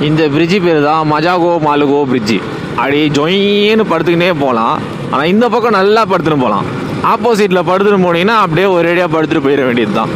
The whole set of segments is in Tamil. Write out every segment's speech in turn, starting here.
இந்த பிரிட்ஜி பேர் தான் மஜாகோ மாலுகோ பிரிட்ஜி அப்படி ஜொயின்னு படுத்துக்கினே போகலாம் ஆனால் இந்த பக்கம் நல்லா படுத்துன்னு போகலாம் ஆப்போசிட்டில் படுத்துன்னு போனீங்கன்னா அப்படியே ஒரேடியாக படுத்துட்டு போயிட வேண்டியது தான்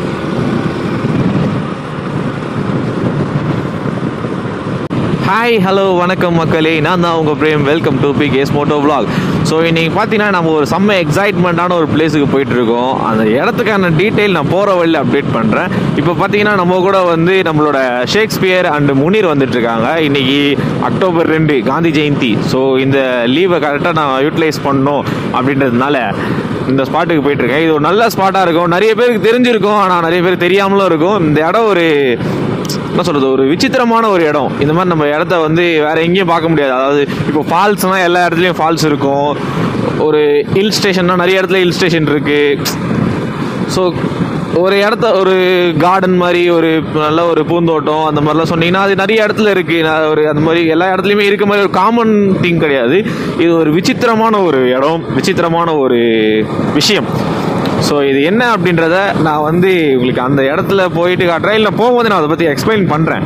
ஹாய் ஹலோ வணக்கம் மக்களே நான் தான் உங்கள் Prem welcome to P K S moto vlog so இன்னைக்கு பார்த்தீங்கன்னா நம்ம ஒரு செம்ம எக்ஸைட்மெண்ட்டான ஒரு பிளேஸுக்கு போயிட்டு இருக்கோம் அந்த இடத்துக்கான டீட்டெயில் நான் போகிற வழியில் அப்டேட் பண்ணுறேன் இப்போ பார்த்தீங்கன்னா நம்ம கூட வந்து நம்மளோட ஷேக்ஸ்பியர் அண்ட் முனீர் வந்துட்டு இருக்காங்க இன்னைக்கு அக்டோபர் ரெண்டு காந்தி ஜெயந்தி ஸோ இந்த லீவை கரெக்டாக நான் யூட்டிலைஸ் பண்ணணும் அப்படின்றதுனால இந்த ஸ்பாட்டுக்கு போயிட்டு இருக்கேன் இது ஒரு நல்ல ஸ்பாட்டாக இருக்கும் நிறைய பேருக்கு தெரிஞ்சிருக்கும் ஆனால் நிறைய பேருக்கு தெரியாமலும் இருக்கும் இந்த இடம் ஒரு என்ன சொல்றது ஒரு விசித்திரமான ஒரு இடம் இந்த மாதிரி நம்ம இடத்த வந்து வேற எங்கேயும் பார்க்க முடியாது அதாவது இப்போ ஃபால்ஸ்னா எல்லா இடத்துலையும் ஃபால்ஸ் இருக்கும் ஒரு ஹில் ஸ்டேஷன்னா நிறைய இடத்துல ஹில் ஸ்டேஷன் இருக்கு ஸோ ஒரு இடத்த ஒரு கார்டன் மாதிரி ஒரு நல்ல ஒரு பூந்தோட்டம் அந்த மாதிரிலாம் சொன்னீங்கன்னா அது நிறைய இடத்துல இருக்கு நான் ஒரு அந்த மாதிரி எல்லா இடத்துலையுமே இருக்க மாதிரி ஒரு காமன் திங் கிடையாது இது ஒரு விசித்திரமான ஒரு இடம் விசித்திரமான ஒரு விஷயம் ஸோ இது என்ன அப்படின்றத நான் வந்து உங்களுக்கு அந்த இடத்துல போயிட்டு காட்டுறேன் இல்லை போகும்போது நான் அதை பற்றி எக்ஸ்பிளைன் பண்ணுறேன்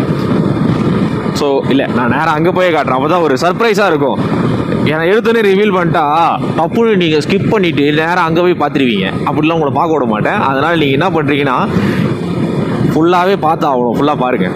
ஸோ இல்லை நான் நேராக அங்கே போய் காட்டுறேன் அப்போ தான் ஒரு சர்ப்ரைஸாக இருக்கும் ஏன்னா எடுத்தோன்னே ரிவீல் பண்ணிட்டா டப்புன்னு நீங்கள் ஸ்கிப் பண்ணிவிட்டு நேராக அங்கே போய் பார்த்துருவீங்க அப்படிலாம் உங்களை பார்க்க விட மாட்டேன் அதனால் நீங்கள் என்ன பண்ணுறீங்கன்னா ஃபுல்லாகவே பார்த்து ஆகணும் ஃபுல்லாக பாருங்கள்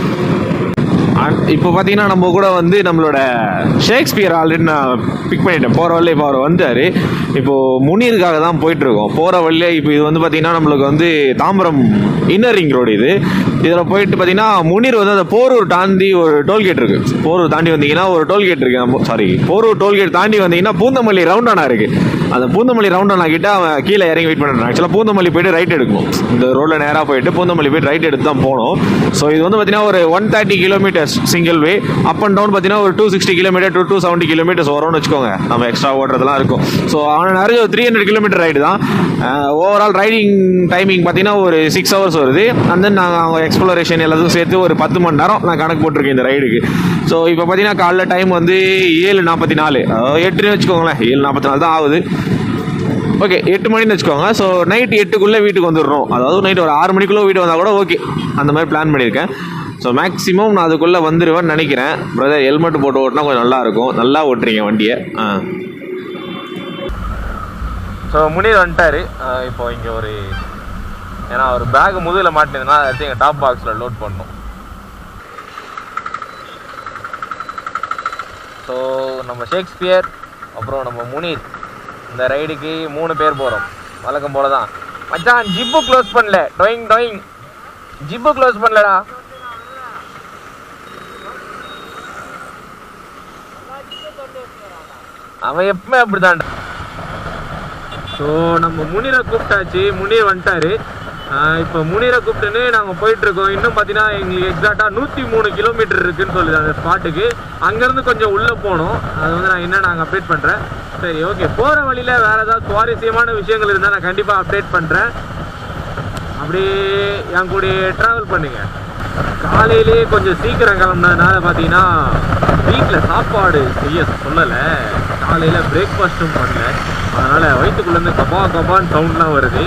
இப்போ பார்த்தீங்கன்னா நம்ம கூட வந்து நம்மளோட ஷேக்ஸ்பியர் ஆல்ரெடி நான் பிக் பண்ணிட்டேன் போகிற வழியில் இப்போ அவர் வந்தார் இப்போது முனீருக்காக தான் போயிட்டு இருக்கோம் போகிற வழியில இப்போ இது வந்து பார்த்தீங்கன்னா நம்மளுக்கு வந்து தாம்பரம் இன்னர் ரிங் ரோடு இது இதில் போயிட்டு பார்த்தீங்கன்னா முனீர் வந்து அந்த போரூர் தாண்டி ஒரு டோல்கேட் இருக்கு போரூர் தாண்டி வந்தீங்கன்னா ஒரு டோல்கேட் இருக்கு சாரி போரூர் டோல்கேட் தாண்டி வந்தீங்கன்னா பூந்தமல்லி ரவுண்டானா இருக்கு அந்த பூந்தமல்லி ரவுண்டானா கிட்ட அவன் கீழே இறங்கி வெயிட் பண்ணுறான் ஆக்சுவலாக பூந்தமல்லி போயிட்டு ரைட் எடுக்கணும் இந்த ரோட்ல நேராக போயிட்டு பூந்தமல்லி போயிட்டு ரைட் எடுத்து தான் போகணும் ஸோ இது வந்து பார்த்தீங்கன்னா ஒரு one thirty kilometres single way up and down பார்த்தீங்கன்னா ஒரு two sixty kilometre to two seventy kilometres வரும்னு வச்சுக்கோங்க நம்ம எக்ஸ்ட்ரா ஓட்டுறதுலாம் இருக்கும் ஸோ அவன் நிறைய த்ரீ ஹண்ட்ரட் கிலோமீட்டர் ரைடு தான் ஓவரால் ரைடிங் டைமிங் பார்த்தீங்கன்னா ஒரு சிக்ஸ் ஹவர்ஸ் வருது அண்ட் தென் நாங்கள் அவங்க எக்ஸ்ப்ளோரேஷன் எல்லாத்துக்கும் சேர்த்து ஒரு பத்து மணி நேரம் நான் கணக்கு போட்டிருக்கேன் இந்த ரைடுக்கு ஸோ இப்போ பார்த்தீங்கன்னா காலைல டைம் வந்து ஏழு நாற்பத்தி நாலு எட்டுன்னு வச்சுக்கோங்களேன் ஏழு நாற்பத்தி நாலு தான் ஆகுது ஓகே எட்டு மணின்னு வச்சுக்கோங்க ஸோ நைட் எட்டுக்குள்ளே வீட்டுக்கு வந்துடுறோம் அதாவது நைட் ஒரு ஆறு மணிக்குள்ளே வீடு வந்தால் கூட ஓகே அந்த மாதிரி பிளான் பண்ணியிருக்கேன் ஸோ மேக்ஸிமம் நான் அதுக்குள்ளே வந்துடுவேன்னு நினைக்கிறேன் பிரதர் ஹெல்மெட் போட்டு ஓட்டினா கொஞ்சம் நல்லா இருக்கும் நல்லா ஓட்டுறீங்க வண்டியை ஆ ஸோ முனீர் வந்துட்டாரு இப்போ இங்கே ஒரு ஏன்னா ஒரு பேக் முதுகில் மாட்டினதுனா அதை எடுத்து எங்கள் டாப் பாக்ஸில் லோட் பண்ணணும் ஸோ நம்ம ஷேக்ஸ்பியர் அப்புறம் நம்ம முனீர் இந்த ரைடுக்கு மூணு பேர் போகிறோம் வழக்கம் போல தான் மச்சான் ஜிப்பு க்ளோஸ் பண்ணல டொயிங் டொயிங் ஜிப்பு க்ளோஸ் பண்ணலடா அவன் எப்பவுமே அப்படிதான்டா ஸோ நம்ம முனிரை கூப்பிட்டாச்சு முனீர் வந்துட்டாரு ஆஹ் இப்போ முனிரை கூப்பிட்டுன்னு நாங்கள் போயிட்டு இருக்கோம் இன்னும் பார்த்தீங்கன்னா எங்களுக்கு எக்ஸாக்டாக நூற்றி மூணு கிலோமீட்டர் இருக்குன்னு சொல்லுது அந்த ஸ்பாட்டுக்கு அங்கேருந்து கொஞ்சம் உள்ளே போகணும் அது வந்து நான் என்ன நாங்கள் அப்டேட் பண்ணுறேன் சரி ஓகே போகிற வழியில் வேறு ஏதாவது சுவாரஸ்யமான விஷயங்கள் இருந்தால் நான் கண்டிப்பாக அப்டேட் பண்ணுறேன் அப்படியே என் கூட ட்ராவல் பண்ணுங்க காலையிலேயே கொஞ்சம் சீக்கிரம் கிளம்புனதுனால பார்த்தீங்கன்னா வீட்டில் சாப்பாடு செய்ய சொல்லலை காலையில் பிரேக்ஃபாஸ்ட்டும் பண்ணல அதனால் வயிற்றுக்குள்ளேருந்து கபா கபான்னு சவுண்ட்லாம் வருது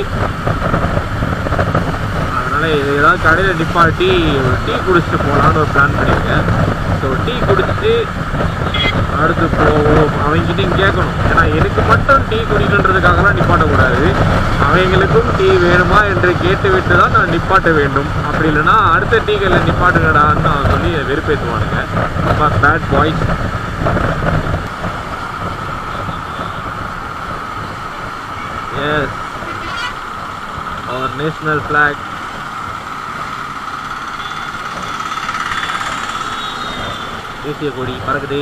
அதனால் இது ஏதாவது கடையில் நிப்பாட்டி ஒரு டீ குடிச்சிட்டு போகலான்னு ஒரு பிளான் பண்ணியிருக்கேன் ஸோ டீ குடிச்சிட்டு அடுத்து போவோம் அவங்ககிட்டையும் கேட்கணும் ஏன்னா எனக்கு மட்டும் டீ குடிக்கணுன்றதுக்காகலாம் நிப்பாட்டக்கூடாது அவங்களுக்கும் டீ வேணுமா என்று கேட்டுவிட்டு தான் நான் நிப்பாட்ட வேண்டும் அப்படி இல்லைன்னா அடுத்த டீ கடையில் நிப்பாட்டுங்கடான்னு நான் சொல்லி வெறுப்பேற்றுவானுங்க bad boys yes our national flag தேசிய கொடி பறக்குதே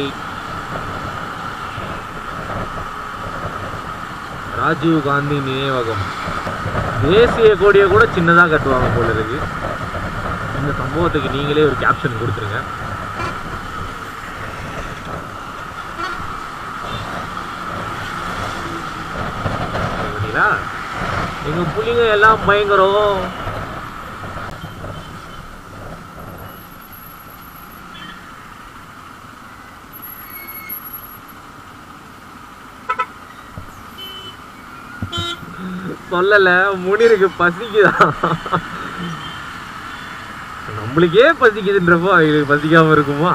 ராஜீவ் காந்தி நினைவகம் தேசிய கொடியை கூட சின்னதாக கட்டுவாங்க போல இருக்கு இந்த சம்பவத்துக்கு நீங்களே ஒரு கேப்ஷன் கொடுத்துருங்க பார்த்தீங்களா எங்க புள்ளிங்க எல்லாம் பயங்கரம் சொல்லல முனிருக்கு பசிக்குதான் நம்ம நம்மளுக்கே பசிக்குதுன்றப்போ அவங்களுக்கு பசிக்காம இருக்குமா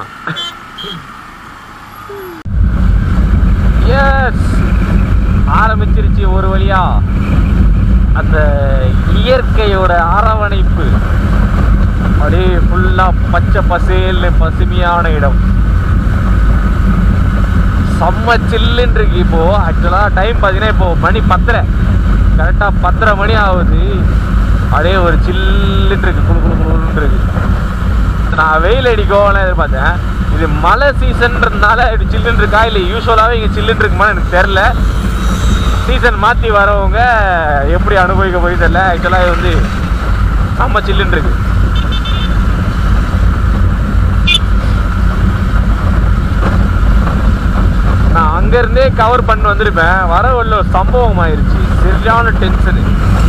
எஸ் ஆரம்பிச்சிருச்சு ஒரு வழியா அந்த இயற்கையோட அரவணைப்பு அப்படியே ஃபுல்லா பச்சை பசேல்னு பசுமையான இடம் செம்ம சில்லுன்னு இருக்கு இப்போ ஆக்சுவலா டைம் பார்த்தீங்கன்னா இப்போ மணி பத்தரை கரெக்டாக பத்தரை மணி ஆகுது அப்படியே ஒரு சில்லுன்னு இருக்கு குளு குளு குளுன்னு இருக்கு நான் வெயில் அடிக்கும்லாம் எதிர்பார்த்தேன் இது மழை சீசன்றதுனால இப்படி சில்லுன்னு இருக்கா இல்லை யூஸ்வலாகவே இங்கே சில்லுன்னு இருக்குமான்னு எனக்கு தெரில சீசன் மாற்றி வரவங்க எப்படி அனுபவிக்க போய் தெரில ஆக்சுவலாக இது வந்து செம்ம சில்லுன்னு இருக்கு நான் அங்கேருந்தே கவர் பண்ணி வந்திருப்பேன் வர உள்ள ஒரு சம்பவம் ஆயிருச்சு சரியான டென்ஷனு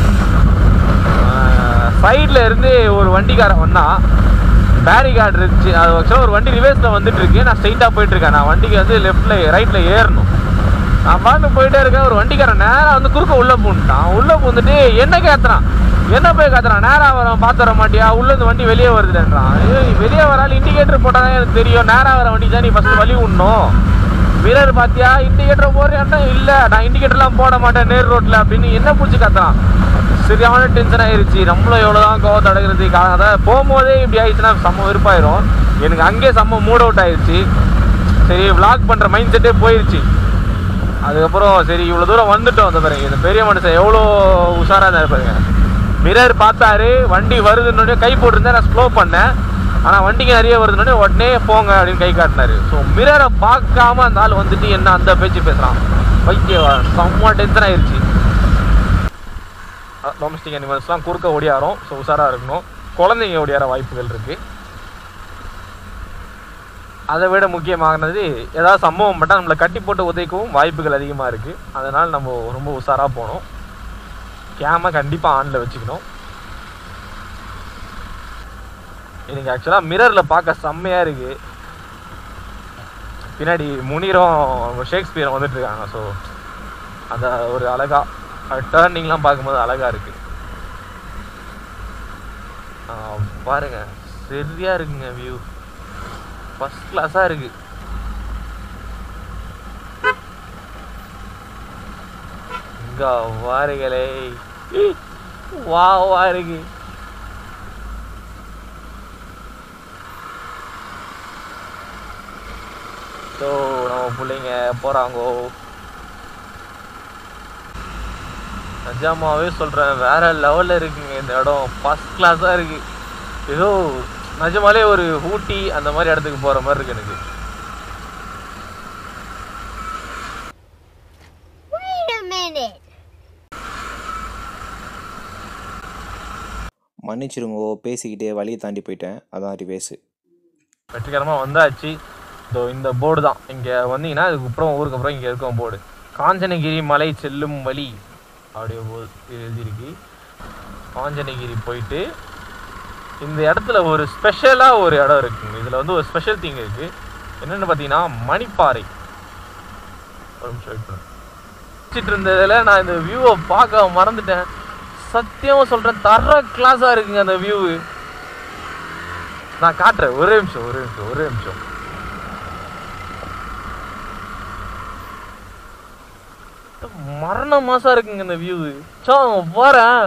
சைடில் இருந்து ஒரு வண்டிக்காரன் வந்தான் பேரிகார்டு இருந்துச்சு அது ஆக்சுவலாக ஒரு வண்டி ரிவர்ஸில் வந்துட்டு இருக்கு நான் ஸ்ட்ரைட்டாக போயிட்டு இருக்கேன் நான் வண்டிக்கு வந்து லெஃப்டில் ரைட்டில் ஏறணும் நான் பாட்டு போயிட்டே இருக்கேன் ஒரு வண்டிக்காரன் நேராக வந்து குறுக்க உள்ளே பூந்துட்டான் உள்ளே பூந்துட்டு என்ன கேத்துறான் என்ன போய் காத்துறான் நேராக வர பார்த்து வர மாட்டியா உள்ள இருந்து வண்டி வெளியே வருதுன்றான் ஏய், வெளியே வராலும் இண்டிகேட்டர் போட்டால் தான் எனக்கு தெரியும் நேராக வர வண்டி தான் நீ ஃபஸ்ட்டு வழி விடணும் மிரர் பாத்தியா இண்டிகேட்டர் போடுறியான்னா இல்லை நான் இண்டிகேட்டர்லாம் போட மாட்டேன் நேர் ரோட்டில் அப்படின்னு என்ன பிடிச்சி கத்துறான் சரியான டென்ஷன் ஆயிருச்சு நம்மளும் எவ்வளோ தான் கோவத்தை அடக்கிறது கா- அதான் போகும்போதே இப்படி ஆயிடுச்சுன்னா செம்ம வெறுப்பாயிரும் எனக்கு அங்கேயே செம்ம மூட் அவுட் ஆயிடுச்சு சரி vlog பண்ணுற மைண்ட் செட்டே போயிடுச்சு அதுக்கப்புறம் சரி இவ்வளோ தூரம் வந்துட்டோம் அந்த பாருங்க இந்த பெரிய மனுஷன் எவ்வளோ உஷாராக இருந்தார் பாருங்க மிரர் பார்த்தாரு வண்டி வருதுன்னு கை போட்டிருந்தேன் நான் ஸ்லோ பண்ணேன் ஆனால் வண்டிக்கு நிறைய வருதுன்னு உடனே போங்க அப்படின்னு கை காட்டினாரு ஸோ மிரரை பார்க்காம அந்த ஆள் வந்துட்டு என்ன அந்த பேச்சு பேசுகிறான் வைக்க செம்ம டென்ஷன் ஆயிருச்சு டொமஸ்டிக் அனிமல்ஸ்லாம் குறுக்க ஓடியாரும் ஸோ உஷாராக இருக்கணும் குழந்தைங்க ஓடியார வாய்ப்புகள் இருக்குது அதை விட முக்கியமானது ஏதாவது சம்பவம் பட்டால் நம்மளை கட்டி போட்டு உதைக்கவும் வாய்ப்புகள் அதிகமாக இருக்குது அதனால் நம்ம ரொம்ப உஷாராக போகணும் கேமை கண்டிப்பாக ஆனில் வச்சுக்கணும் எனக்கு ஆக்சுவலாக மிரரில் பார்க்க செம்மையாக இருக்குது பின்னாடி முனிரும் ஷேக்ஸ்பியரும் வந்துட்டு இருக்காங்க ஸோ அந்த ஒரு அழகா டேர்னிங்லாம் பார்க்கும்போது அழகா இருக்கு ஆ, பாருங்க சரியா இருக்குங்க வியூ ஃபர்ஸ்ட் கிளாஸாக இருக்கு இங்க வாருங்களே வா வா இருக்கு ஸோ நம்ம பிள்ளைங்க போகிறாங்கோ நிஜமாவே சொல்கிறேன் வேற லெவலில் இருக்குங்க இந்த இடம் ஃபஸ்ட் கிளாஸாக இருக்கு ஏதோ நிஜமாலே ஒரு ஊட்டி அந்த மாதிரி இடத்துக்கு போகிற மாதிரி இருக்கு எனக்கு Wait a minute. மன்னிச்சிருங்கோ பேசிக்கிட்டே வழியை தாண்டி போயிட்டேன் அதான் ரிவேஸு வெற்றிகரமாக வந்தாச்சு ஸோ இந்த போர்டு தான் இங்கே வந்தீங்கன்னா அதுக்கப்புறம் ஊருக்கு அப்புறம் இங்கே இருக்கும் போர்டு காஞ்சனகிரி மலை செல்லும் வழி அப்படியே போ எழுதியிருக்கு காஞ்சனகிரி போயிட்டு இந்த இடத்துல ஒரு ஸ்பெஷலாக ஒரு இடம் இருக்குங்க இதில் வந்து ஒரு ஸ்பெஷல் திங் இருக்குது என்னென்னு பார்த்தீங்கன்னா மணிப்பாறை ஒரு நிமிஷம் வெயிட் பண்ணுங்க வச்சுட்டு இருந்ததில் நான் இந்த வியூவை பார்க்க மறந்துட்டேன் சத்தியமாக சொல்கிறேன் தர கிளாஸாக இருக்குங்க அந்த வியூ நான் காட்டுறேன் ஒரே நிமிஷம் ஒரே நிமிஷம் ஒரே நிமிஷம் மரண மாசா இருக்குங்க இந்த வியூ சோ போறேன்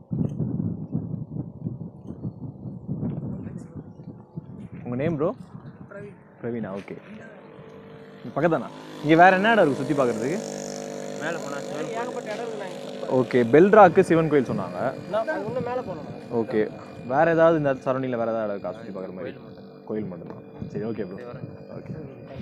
உங்கள் நேம் ப்ரோ பிரவீனா ஓகே பக்கத்தானா இங்கே வேற என்ன இடம் இருக்குது சுற்றி பார்க்குறதுக்கு மேலே போனால் ஏகப்பட்ட இடம் இருக்குண்ணா ஓகே பெல்ராக்கு சிவன் கோயில் சொன்னாங்க இன்னும் மேலே போகணும் ஓகே வேற ஏதாவது இந்த சரௌண்டிங்கில் வேற ஏதாவது இடம் இருக்கா சுற்றி பார்க்குற மாதிரி கோயில் மட்டும்தான் சரி ஓகே ப்ரோ ஓகே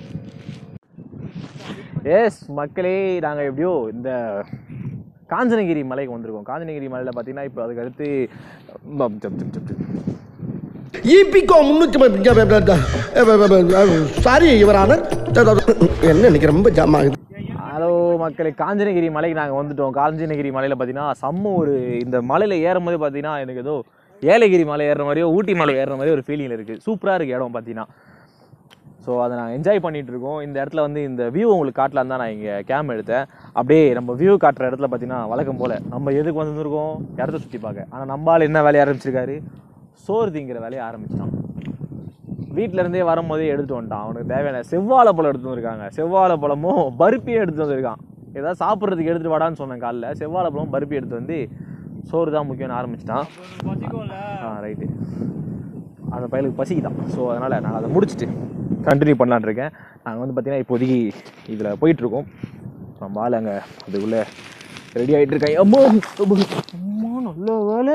எஸ் மக்களே நாங்கள் எப்படியோ இந்த காஞ்சனகிரி மலைக்கு வந்திருக்கோம் காஞ்சனகிரி மலையில் பார்த்தீங்கன்னா இப்போ அதுக்கு அடுத்து பம், ஜப், ஜப், ஜப், ஜப். இபிகோ முன்னூற்றி சாரி இவரான என்ன இன்னைக்கு ரொம்ப ஜாம் ஆகுது ஹலோ மக்களே காஞ்சனகிரி மலைக்கு நாங்கள் வந்துட்டோம் காஞ்சனகிரி மலையில் பார்த்தீங்கன்னா செம்ம ஒரு இந்த மலையில் ஏறும் போது பார்த்தீங்கன்னா எனக்கு ஏதோ ஏலகிரி மலை ஏறுற மாதிரியோ ஊட்டி மலை ஏறுற மாதிரி ஒரு ஃபீலிங் இருக்குது சூப்பராக இருக்குது இடம் பார்த்தீங்கன்னா ஸோ அதை நாங்கள் என்ஜாய் பண்ணிட்டு இருக்கோம் இந்த இடத்துல வந்து இந்த வியூ உங்களுக்கு காட்டலாம் தான் நான் இங்கே கேம் எடுத்தேன் அப்படியே நம்ம வியூ காட்டுற இடத்துல பார்த்தீங்கன்னா வழக்கம் போல் நம்ம எதுக்கு வந்திருக்கோம் இடத்த சுற்றி பார்க்க ஆனால் நம்ம ஆள் என்ன வேலையை ஆரம்பிச்சிருக்காரு சோறு திங்கிற வேலையை ஆரம்பிச்சிட்டான் வீட்ல இருந்தே வரும்போதே எடுத்துட்டு வந்துட்டான் அவனுக்கு தேவையான செவ்வாழை பழம் எடுத்து வந்திருக்காங்க செவ்வாழை பழமும் பருப்பியும் எடுத்து வந்திருக்கான் ஏதாவது சாப்பிட்றதுக்கு எடுத்துட்டு வாடான்னு சொன்னேன் காலைல செவ்வாழை பழம் பருப்பி எடுத்து வந்து சோறு தான் முக்கியம்னு ஆரம்பிச்சிட்டான் ஆ ரைட்டு அந்த பையலுக்கு பசிக்குதான் ஸோ அதனால் நான் அதை முடிச்சுட்டு கண்டினியூ பண்ணலான்னு இருக்கேன் நாங்கள் வந்து பார்த்தீங்கன்னா இப்போதைக்கு இதில் போயிட்டுருக்கோம் நம்ம ஆள் அங்கே அதுக்குள்ளே ரெடி ஆகிட்டு இருக்காங்க அம்மா அம்மா, அம்மா நல்ல வேலை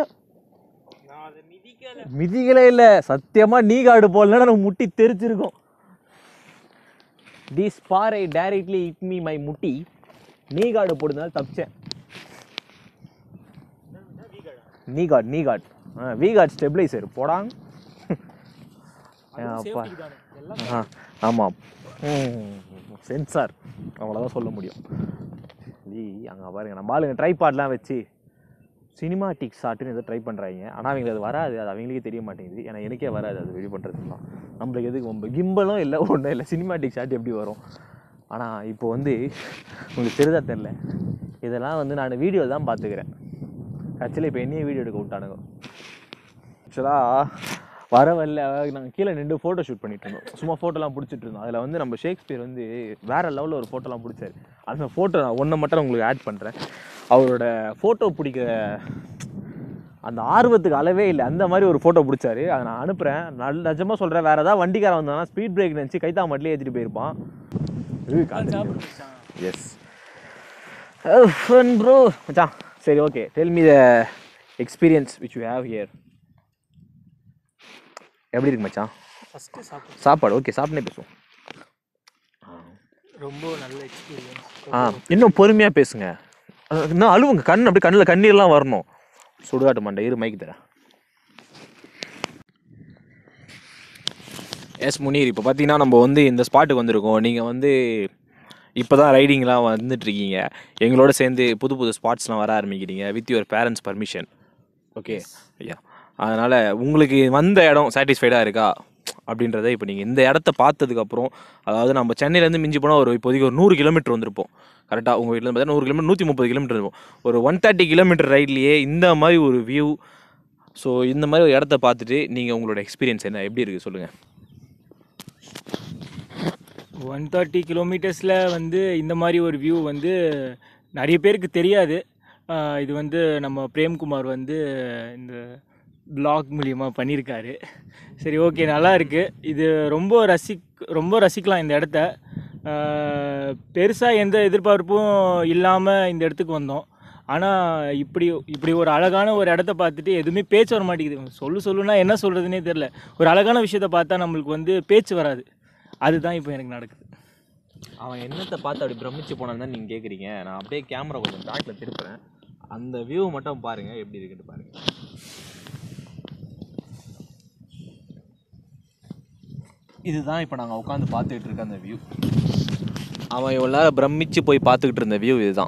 மிதிகளே இல்லை சத்தியமா நீ காடு போடலன்னா நம்ம முட்டி தெரிச்சிருக்கும் திஸ் பாறை டைரக்ட்லி இட் மீ மை முட்டி நீ காடு போடுறதுனால தப்பிச்சேன் knee guard knee guard we got stabiliser போடாங்க அப்பா ஆ ஆமாம் சென்சார் அவ்வளோதான் சொல்ல முடியும் ஈ அங்கே பாருங்க நம்ம ஆளுங்க ட்ரைபாட்லாம் வச்சு சினிமாட்டிக் ஷாட்டுன்னு ஏதோ ட்ரை பண்ணுறாங்க ஆனால் அவங்களுக்கு அது வராது அது அவங்களுக்கே தெரிய மாட்டேங்குது ஏன்னா எனக்கே வராது அது வெளி பண்ணுறதுலாம் நம்மளுக்கு எதுக்கு ரொம்ப கிம்பலும் இல்லை ஒன்றும் இல்லை சினிமாட்டிக் ஷாட் எப்படி வரும் ஆனால் இப்போ வந்து உங்களுக்கு தெரிதா தெரில இதெல்லாம் வந்து நான் வீடியோ தான் பார்த்துக்கிறேன் ஆக்சுவலி இப்போ என்னையே வீடியோ எடுக்க விட்டானுங்க ஆக்சுவலாக வர வரல நாங்கள் கீழே நின்று ஃபோட்டோ ஷூட் பண்ணிட்டு இருந்தோம் சும்மா ஃபோட்டோலாம் பிடிச்சிட்டு இருந்தோம் அதில் வந்து நம்ம ஷேக்ஸ்பியர் வந்து வேற லெவலில் ஒரு ஃபோட்டோலாம் பிடிச்சாரு அந்த ஃபோட்டோ நான் ஒன்றை மட்டும் நான் உங்களுக்கு ஆட் பண்ணுறேன் அவரோட ஃபோட்டோ பிடிக்கிற அந்த ஆர்வத்துக்கு அளவே இல்லை அந்த மாதிரி ஒரு ஃபோட்டோ பிடிச்சாரு அதை நான் அனுப்புகிறேன் நல்ல நிஜமாக சொல்கிறேன் வேறு ஏதாவது வண்டிக்காரன் வந்தானா ஸ்பீட் பிரேக் நினச்சி கைத்தா மட்டும் ஏற்றிட்டு போயிருப்பான் எஸ் ஃபன் ப்ரோ மச்சான் சரி okay tell me the experience which you have here எப்படி இருக்கு மச்சான் ஃபஸ்ட்டு சாப்பிட்டு சாப்பாடு ஓகே சாப்பிட்டே பேசுவோம் ரொம்ப நல்ல எக்ஸ்பீரியன்ஸ் ஆ இன்னும் பொறுமையாக பேசுங்க அஹ், இன்னும் அழுவுங்க கண் அப்படியே கண்ணில் கண்ணீர்லாம் வரணும் சுடுகாட்டு மண்டை இரு மைக்கு தரேன் எஸ் முனீர் இப்போ பார்த்தீங்கன்னா நம்ம வந்து இந்த ஸ்பாட்டுக்கு வந்திருக்கோம் நீங்கள் வந்து இப்போ தான் ரைடிங்லாம் வந்துட்டுருக்கீங்க எங்களோட சேர்ந்து புது புது ஸ்பாட்ஸ்லாம் வர ஆரம்பிக்கிறீங்க with your parents permission okay ஐயா அதனால் உங்களுக்கு வந்த இடம் சாட்டிஸ்ஃபைடாக இருக்கா அப்படின்றத இப்போ நீங்கள் இந்த இடத்த பார்த்ததுக்கப்புறம் அதாவது நம்ம சென்னையிலேருந்து மிஞ்சி போனால் ஒரு இப்போதைக்கு ஒரு நூறு கிலோமீட்டர் வந்திருப்போம் கரெக்டாக உங்கள் வீட்டில் பார்த்தா நூறு கிலோமீட்டர் நூற்றி முப்பது கிலோமீட்டர் இருக்கும் ஒரு ஒன் தேர்ட்டி கிலோமீட்டர் ரைட்லேயே இந்த மாதிரி ஒரு வியூ ஸோ இந்த மாதிரி ஒரு இடத்த பார்த்துட்டு நீங்கள் உங்களோட எக்ஸ்பீரியன்ஸ் என்ன எப்படி இருக்குது சொல்லுங்கள் ஒன் தேர்ட்டி கிலோமீட்டர்ஸில் வந்து இந்த மாதிரி ஒரு வியூ வந்து நிறைய பேருக்கு தெரியாது ஆஹ் இது வந்து நம்ம பிரேம்குமார் வந்து இந்த பிளாக் மூலியமாக பண்ணியிருக்காரு சரி ஓகே நல்லா இருக்குது இது ரொம்ப ரசிக் ரொம்ப ரசிக்கலாம் இந்த இடத்த பெருசாக எந்த எதிர்பார்ப்பும் இல்லாமல் இந்த இடத்துக்கு வந்தோம் ஆனால் இப்படி இப்படி ஒரு அழகான ஒரு இடத்த பார்த்துட்டு எதுவுமே பேச்சு வர மாட்டேங்குது சொல்லு சொல்லுன்னா என்ன சொல்கிறதுனே தெரில ஒரு அழகான விஷயத்த பார்த்தா நம்மளுக்கு வந்து பேச்சு வராது அதுதான் இப்போ எனக்கு நடக்குது அவன் என்னத்தை பார்த்து அப்படி பிரமிச்சு போனான்னு தான் நீங்கள் கேட்குறீங்க நான் அப்படியே கேமரா கொஞ்சம் பேக்கில் திருப்புறேன் அந்த வியூ மட்டும் பாருங்கள் எப்படி இருக்குன்னு பாருங்கள் இதுதான் இப்போ நாங்கள் உட்காந்து பார்த்துக்கிட்டு இருக்க அந்த வியூ அவன் இவ்வளோ நேரம் பிரமிச்சு போய் பார்த்துக்கிட்டு இருந்த வியூ இதுதான்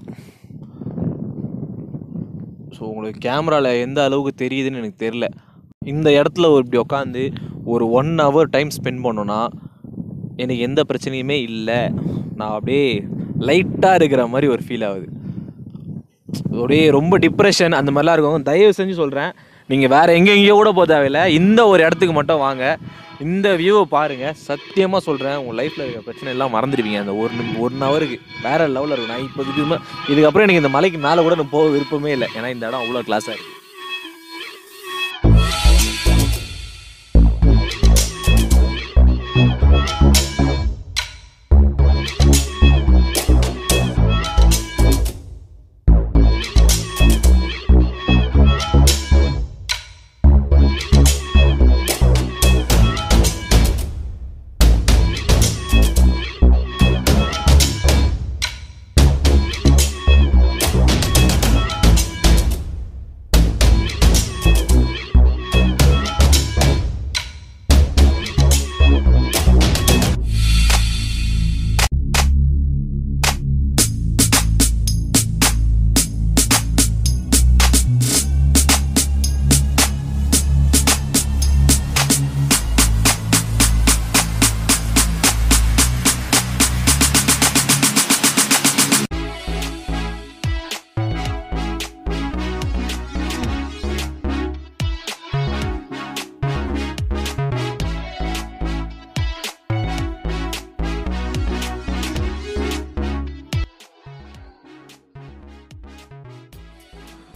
ஸோ உங்களுக்கு கேமராவில் எந்த அளவுக்கு தெரியுதுன்னு எனக்கு தெரில இந்த இடத்துல ஒரு இப்படி உட்காந்து ஒரு ஒன் ஹவர் டைம் ஸ்பெண்ட் பண்ணோன்னா எனக்கு எந்த பிரச்சனையுமே இல்லை நான் அப்படியே லைட்டாக இருக்கிற மாதிரி ஒரு ஃபீல் ஆகுது அப்படியே ரொம்ப டிப்ரெஷன் அந்த மாதிரிலாம் இருக்கும் தயவு செஞ்சு சொல்கிறேன் நீங்கள் வேறு எங்கெங்கேயோ கூட போக தேவையில்லை இந்த ஒரு இடத்துக்கு மட்டும் வாங்க இந்த வியூவை பாருங்கள் சத்தியமாக சொல்கிறேன் உங்கள் லைஃப்பில் இருக்கிற பிரச்சனை எல்லாம் மறந்துடுவீங்க அந்த ஒரு நிமி ஒன் ஹவருக்கு வேறு லெவலில் இருக்கும் நான் இப்போ இதுக்கு இதுக்கப்புறம் எனக்கு இந்த மலைக்கு மேலே கூட நான் போக விருப்பமே இல்லை ஏன்னா இந்த இடம் அவ்வளோ கிளாஸாக இருக்குது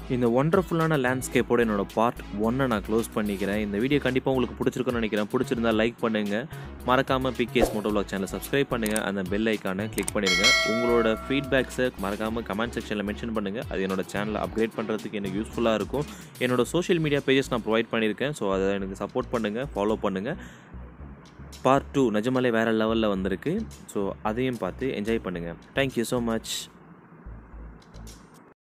இந்த ஒண்டர்ஃபுல்லான லேண்ட்ஸ்கேப்போட என்னோட பார்ட் ஒன்னை நான் க்ளோஸ் பண்ணிக்கிறேன் இந்த வீடியோ கண்டிப்பாக உங்களுக்கு பிடிச்சிருக்குன்னு நினைக்கிறேன் பிடிச்சிருந்தா லைக் பண்ணுங்கள் மறக்காமல் பிகேஎஸ் மோட்டோ vlog சேனலை சப்ஸ்கிரைப் பண்ணுங்கள் அந்த பெல் ஐக்கானை கிளிக் பண்ணிடுங்க உங்களோட ஃபீட்பேக்ஸை மறக்காமல் கமெண்ட் செக்ஷனில் மென்ஷன் பண்ணுங்கள் அது என்னோட சேனலை அப்கிரேட் பண்ணுறதுக்கு எனக்கு யூஸ்ஃபுல்லாக இருக்கும் என்னோட சோஷியல் மீடியா பேஜஸ் நான் ப்ரொவைட் பண்ணியிருக்கேன் ஸோ அதை எனக்கு சப்போர்ட் பண்ணுங்கள் ஃபாலோ பண்ணுங்கள் பார்ட் டூ நிஜமாலே வேறு லெவலில் வந்திருக்கு ஸோ அதையும் பார்த்து என்ஜாய் பண்ணுங்கள் தேங்க்யூ ஸோ மச்